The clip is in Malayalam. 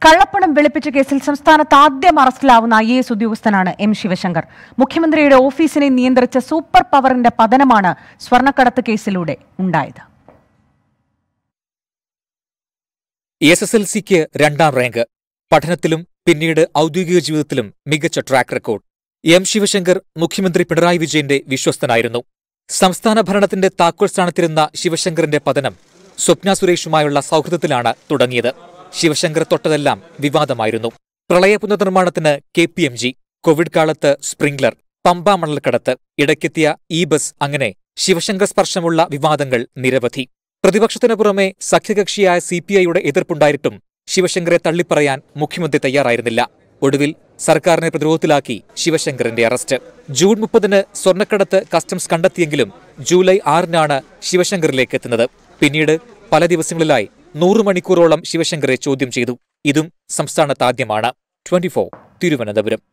കള്ളപ്പണം വെളുപ്പിച്ച കേസിൽ സംസ്ഥാനത്ത് ആദ്യം അറസ്റ്റിലാവുന്ന ഐ എസ് ഉദ്യോഗസ്ഥനാണ് എം ശിവശങ്കർ മുഖ്യമന്ത്രിയുടെ ഓഫീസിനെ നിയന്ത്രിച്ച സൂപ്പർ പവറിന്റെ പതനമാണ് സ്വർണ്ണക്കടത്ത് കേസിലൂടെ ഉണ്ടായത് എസ് എസ് എൽ സിക്ക് രണ്ടാം റാങ്ക് പഠനത്തിലും പിന്നീട് ഔദ്യോഗിക ജീവിതത്തിലും മികച്ച ട്രാക്ക് റെക്കോർഡ് എം ശിവശങ്കർ മുഖ്യമന്ത്രി പിണറായി വിജയന്റെ വിശ്വസ്തനായിരുന്നു സംസ്ഥാന ഭരണത്തിന്റെ താക്കോൽ സ്ഥാനത്തിരുന്ന ശിവശങ്കറിന്റെ പതനം സ്വപ്ന സുരേഷുമായുള്ള സൗഹൃദത്തിലാണ് തുടങ്ങിയത് ശിവശങ്കർ തൊട്ടതെല്ലാം വിവാദമായിരുന്നു പ്രളയ പുനർനിർമ്മാണത്തിന് K P M G Covid കാലത്ത് സ്പ്രിംഗ്ലർ പമ്പ മണൽക്കടത്ത് ഇടയ്ക്കെത്തിയ ഇ ബസ് അങ്ങനെ ശിവശങ്കർ സ്പർശമുള്ള വിവാദങ്ങൾ നിരവധി പ്രതിപക്ഷത്തിനു പുറമെ സഖ്യകക്ഷിയായ സി പി ഐയുടെ എതിർപ്പുണ്ടായിട്ടും ശിവശങ്കറെ തള്ളിപ്പറയാൻ മുഖ്യമന്ത്രി തയ്യാറായിരുന്നില്ല ഒടുവിൽ സർക്കാരിനെ പ്രതിരോധത്തിലാക്കി ശിവശങ്കറിന്റെ അറസ്റ്റ് ജൂൺ മുപ്പതിന് സ്വർണ്ണക്കടത്ത് കസ്റ്റംസ് കണ്ടെത്തിയെങ്കിലും ജൂലൈ ആറിനാണ് ശിവശങ്കറിലേക്ക് എത്തുന്നത് പിന്നീട് പല ദിവസങ്ങളിലായി നൂറ് മണിക്കൂറോളം ശിവശങ്കറെ ചോദ്യം ചെയ്തു ഇതും സംസ്ഥാനത്താദ്യമാണ് ട്വന്റി തിരുവനന്തപുരം